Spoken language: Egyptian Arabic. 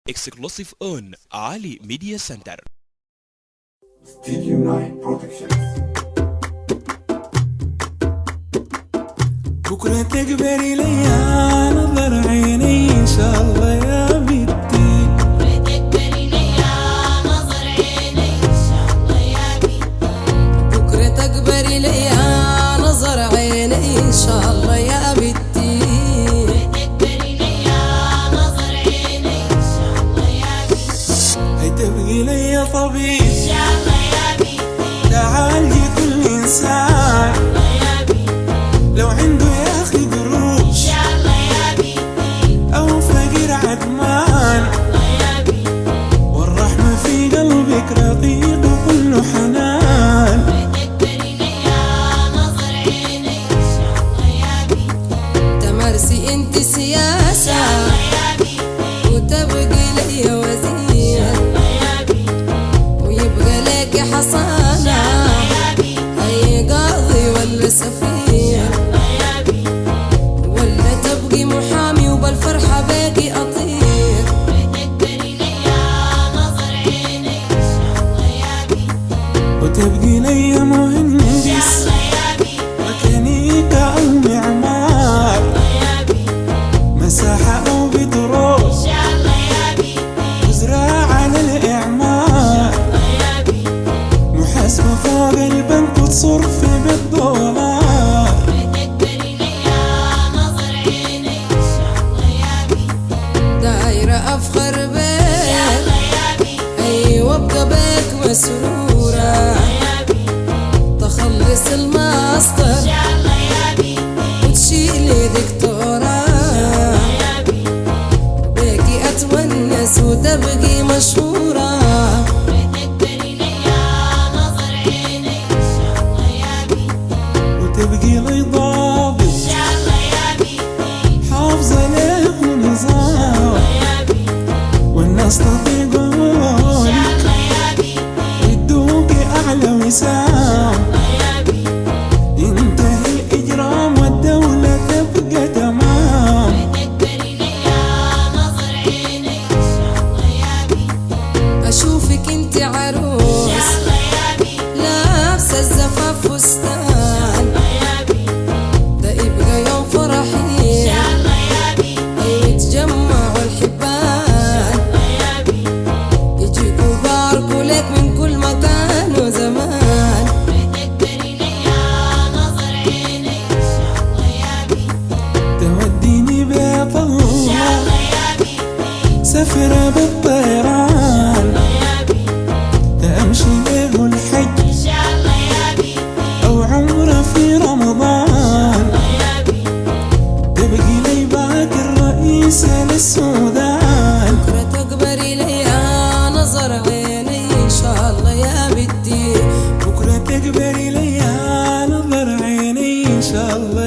exclusive on Ali Media Center. Studio 9 Productions بكرة تكبري ليا نظر عيني إن شاء الله يا بنتي تكبري ليا نظر عيني إن شاء الله يا بنتي بكرة تكبري ليا نظر عيني إن شاء الله يا بنتي تكبري ليا نظر عيني إن شاء الله يا بنتي هي تبقي ليا طبيب إن شاء الله يا بنتي تعالجي كل إنسان الله يا بنتي لو عنده يا أخي إن قروش شاء الله يا بنتي أو فقير عدمان الله يا بنتي والرحمة في قلبك رقيق وكله حنان تكبري ليا نظر عيني إن شاء الله يا بنتي تمارسي انت سياسة الله يا بنتي وتبقي ليا وزير الله يا بنتي ويبقى لك حصانة يا بنتي أي قاضي ولا سفير الله يا بنتي ولا تبقي محامي وبالفرحة باقي أطير تكبري ليا نظر عيني إن شاء الله يا بنتي وتبقي ليا إن مهندس شاء الله يا بنتي ميكانيكا أو معمار يا بنتي مساحة أو بترول إن شاء الله يا بنتي وزراعة للإعمار يا بنتي محاسبة فوق البنك وتصرف بالدولار تكبري ليا نظر عيني إن شاء الله يا بنتي دايرة أفخر بيك الله يا بنتي أيوة أبقى بيك مسرورة يا بنتي تخلص الماستر الله يا بنتي وتشيلي دكتورة يا بنتي بيكي أتونس وتبقي مشهورة تكبري ليا نظر عيني إن شاء الله يا بنتي وتبقي لي ضابط الله يا بنتي حافظة له نظام يا بنتي والناس تطيقون الله يا بنتي يدوكي أعلى وسام يا بنتي ينتهي الإجرام والدولة تبقى تمام تكبري ليا نظر عيني إن شاء الله يا بنتي أشوفك انت عروس الله يا بنتي لابسة الزفاف فستان يا بنتي ده يبقى يوم فرحي الله يا بنتي يتجمعوا الحبان يا بنتي يجيكوا يباركوا لك من كل مكان وزمان تكبري ليا نظر عيني إن شاء الله يا بنتي توديني بيت الله يا بنتي سفرة بالطيران يا بنتي تمشي له الحج الله يا بنتي أو عمرة في رمضان يا بنتي تبقي لي باكر رئيسة للسودان بكرة تكبري ليا نظر عيني إن شاء الله يا بنتي بكرة تكبري ليا نظر عيني إن شاء الله